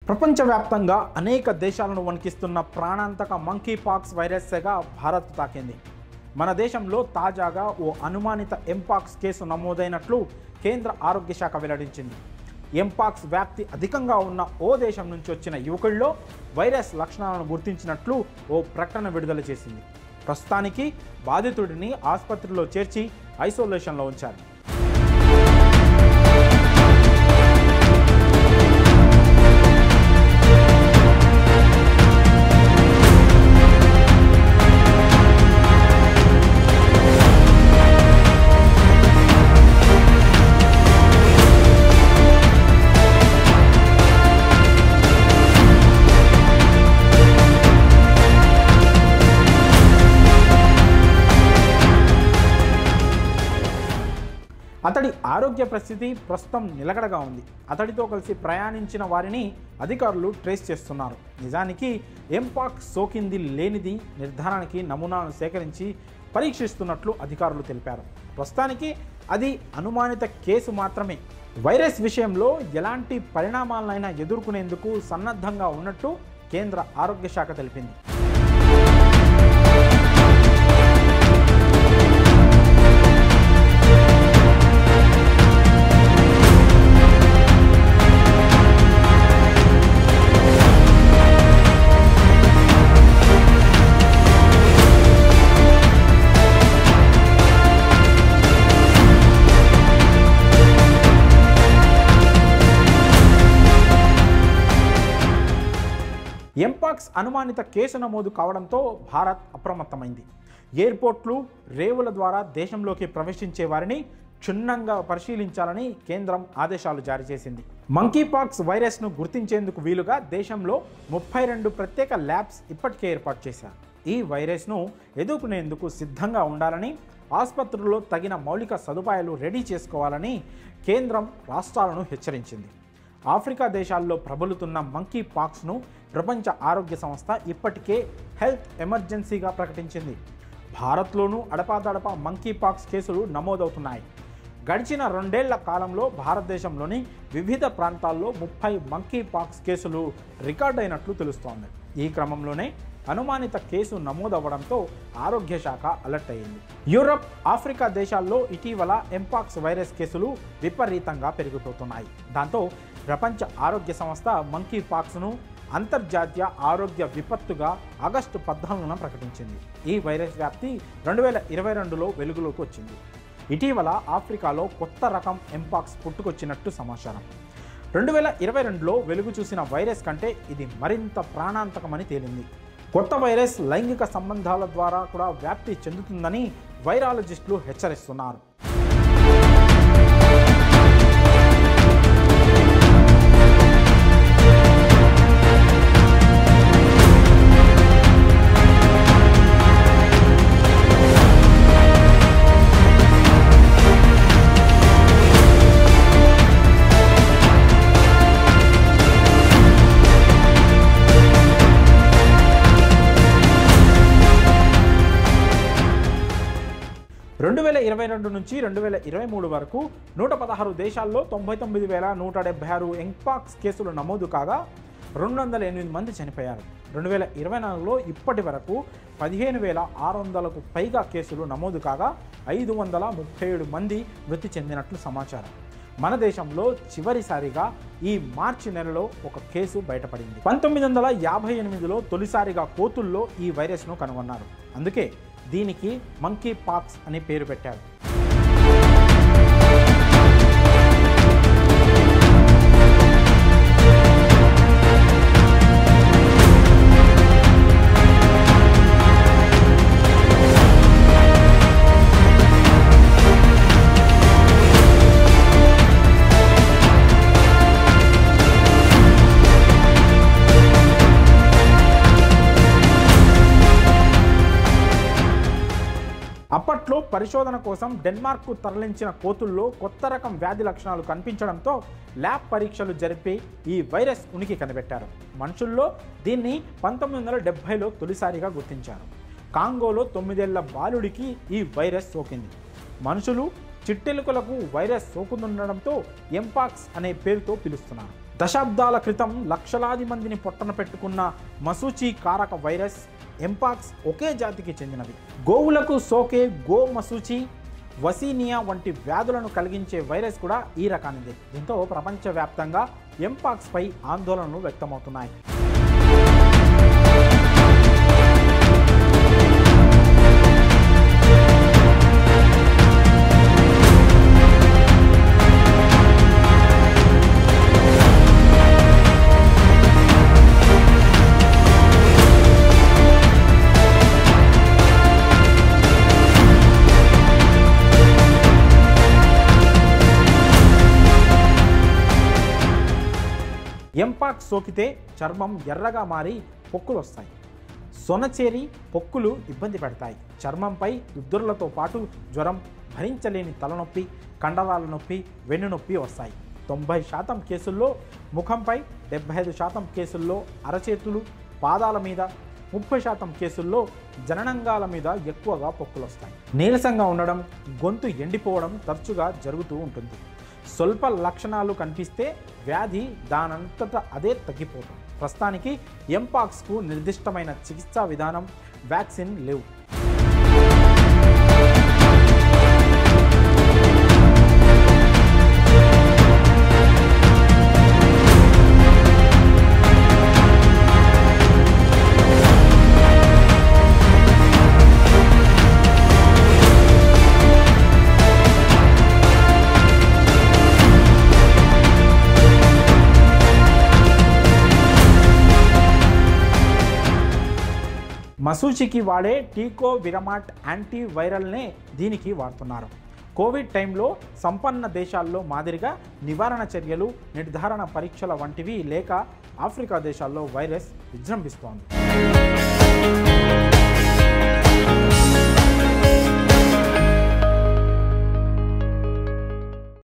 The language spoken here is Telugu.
ప్రపంచవ్యాప్తంగా అనేక దేశాలను వణికిస్తున్న ప్రాణాంతక మంకీ పాక్స్ వైరస్ సెగ భారత్ తాకింది మన దేశంలో తాజాగా ఓ అనుమానిత ఎంపాక్స్ కేసు నమోదైనట్లు కేంద్ర ఆరోగ్య శాఖ వెల్లడించింది ఎంపాక్స్ వ్యాప్తి అధికంగా ఉన్న ఓ దేశం నుంచి వచ్చిన యువకుల్లో వైరస్ లక్షణాలను గుర్తించినట్లు ఓ ప్రకటన విడుదల చేసింది ప్రస్తుతానికి బాధితుడిని ఆసుపత్రిలో చేర్చి ఐసోలేషన్లో ఉంచారు అతడి ఆరోగ్య పరిస్థితి ప్రస్తుతం నిలకడగా ఉంది అతడితో కలిసి ప్రయాణించిన వారిని అధికారులు ట్రేస్ చేస్తున్నారు నిజానికి ఎంపాక్ సోకింది లేనిది నిర్ధారణకి నమూనాను సేకరించి పరీక్షిస్తున్నట్లు అధికారులు తెలిపారు ప్రస్తుతానికి అది అనుమానిత కేసు మాత్రమే వైరస్ విషయంలో ఎలాంటి పరిణామాలనైనా ఎదుర్కొనేందుకు సన్నద్ధంగా ఉన్నట్టు కేంద్ర ఆరోగ్య శాఖ తెలిపింది ఎంపాక్స్ అనుమానిత కేసు నమోదు కావడంతో భారత్ అప్రమత్తమైంది ఎయిర్పోర్ట్లు రేవుల ద్వారా దేశంలోకి ప్రవేశించే వారిని క్షుణ్ణంగా పరిశీలించాలని కేంద్రం ఆదేశాలు జారీ చేసింది మంకీపాక్స్ వైరస్ను గుర్తించేందుకు వీలుగా దేశంలో ముప్పై రెండు ప్రత్యేక ల్యాబ్స్ ఇప్పటికే ఏర్పాటు చేశారు ఈ వైరస్ను ఎదుర్కొనేందుకు సిద్ధంగా ఉండాలని ఆసుపత్రుల్లో తగిన మౌలిక సదుపాయాలు రెడీ చేసుకోవాలని కేంద్రం రాష్ట్రాలను హెచ్చరించింది ఆఫ్రికా దేశాల్లో ప్రబలుతున్న మంకీ పాక్స్ను ప్రపంచ ఆరోగ్య సంస్థ ఇప్పటికే హెల్త్ ఎమర్జెన్సీగా ప్రకటించింది భారత్లోనూ అడపాదడపా మంకీ పాక్స్ కేసులు నమోదవుతున్నాయి గడిచిన రెండేళ్ల కాలంలో భారతదేశంలోని వివిధ ప్రాంతాల్లో ముప్పై మంకీ పాక్స్ కేసులు రికార్డైనట్లు తెలుస్తోంది ఈ క్రమంలోనే అనుమానిత కేసు నమోదవ్వడంతో ఆరోగ్య శాఖ అలర్ట్ అయింది యూరప్ ఆఫ్రికా దేశాల్లో ఇటీవల ఎంపాక్స్ వైరస్ కేసులు విపరీతంగా పెరిగిపోతున్నాయి దాంతో ప్రపంచ ఆరోగ్య సంస్థ మంకీ పాక్స్ను అంతర్జాతీయ ఆరోగ్య విపత్తుగా ఆగస్టు పద్నాలుగున ప్రకటించింది ఈ వైరస్ వ్యాప్తి రెండు వేల ఇరవై రెండులో వెలుగులోకి వచ్చింది ఇటీవల ఆఫ్రికాలో కొత్త రకం ఎంపాక్స్ పుట్టుకొచ్చినట్టు సమాచారం రెండు వేల ఇరవై రెండులో వెలుగు చూసిన వైరస్ కంటే ఇది మరింత ప్రాణాంతకమని తేలింది కొత్త వైరస్ లైంగిక సంబంధాల ద్వారా కూడా వ్యాప్తి చెందుతుందని వైరాలజిస్టులు హెచ్చరిస్తున్నారు రెండు వేల ఇరవై రెండు నుంచి రెండు వేల ఇరవై మూడు వరకు నూట పదహారు దేశాల్లో తొంభై తొమ్మిది వేల నూట డెబ్బై ఆరు ఎంపాక్స్ కేసులు నమోదు కాగా రెండు వందల ఎనిమిది మంది చనిపోయారు రెండు వేల ఇరవై నాలుగులో ఇప్పటి వరకు పదిహేను వేల ఆరు వందలకు పైగా కేసులు నమోదు కాగా ఐదు వందల ముప్పై ఏడు మంది మృతి చెందినట్లు సమాచారం మన దేశంలో చివరిసారిగా ఈ మార్చి నెలలో ఒక కేసు బయటపడింది పంతొమ్మిది వందల యాభై ఎనిమిదిలో తొలిసారిగా కోతుల్లో ఈ వైరస్ను కనుగొన్నారు అందుకే దీనికి మంకీ పాక్స్ అని పేరు పెట్టారు అప్పట్లో పరిశోధన కోసం డెన్మార్క్కు తరలించిన కోతుల్లో కొత్త రకం వ్యాధి లక్షణాలు కనిపించడంతో ల్యాబ్ పరీక్షలు జరిపి ఈ వైరస్ ఉనికి కనిపెట్టారు మనుషుల్లో దీన్ని పంతొమ్మిది వందల డెబ్బైలో తొలిసారిగా గుర్తించారు కాంగోలో తొమ్మిదేళ్ల బాలుడికి ఈ వైరస్ సోకింది మనుషులు చిట్టెలుకలకు వైరస్ సోకుతుండడంతో ఎంపాక్స్ అనే పేరుతో పిలుస్తున్నారు దశాబ్దాల క్రితం లక్షలాది మందిని పొట్టన పెట్టుకున్న మసూచి కారక వైరస్ ఎంపాక్స్ ఒకే జాతికి చెందినవి గోవులకు సోకే గో మసూచి వసీనియా వంటి వ్యాధులను కలిగించే వైరస్ కూడా ఈ రకానిదే దీంతో ప్రపంచవ్యాప్తంగా ఎంపాక్స్పై ఆందోళనలు వ్యక్తమవుతున్నాయి ఎంపాక్స్ సోకితే చర్మం ఎర్రగా మారి పొక్కులు వస్తాయి సొనచేరి పొక్కులు ఇబ్బంది పెడతాయి చర్మంపై దుద్దుర్లతో పాటు జ్వరం భరించలేని తలనొప్పి కండరాల నొప్పి వెన్నునొప్పి వస్తాయి తొంభై శాతం కేసుల్లో ముఖంపై డెబ్బై ఐదు శాతం కేసుల్లో అరచేతులు పాదాల మీద ముప్పై శాతం కేసుల్లో జననంగాల మీద ఎక్కువగా పొక్కులు వస్తాయి నీరసంగా ఉండడం గొంతు ఎండిపోవడం తరచుగా జరుగుతూ ఉంటుంది స్వల్ప లక్షణాలు కనిపిస్తే వ్యాధి దానంతట అదే తగ్గిపోతుంది ప్రస్తుతానికి ఎంపాక్స్కు నిర్దిష్టమైన చికిత్సా విధానం వ్యాక్సిన్ లేవు మసూచికి వాడే టీకో విరమాట్ యాంటీ వైరల్నే దీనికి వాడుతున్నారు కోవిడ్ టైంలో సంపన్న దేశాల్లో మాదిరిగా నివారణ చర్యలు నిర్ధారణ పరీక్షల వంటివి లేక ఆఫ్రికా దేశాల్లో వైరస్ విజృంభిస్తోంది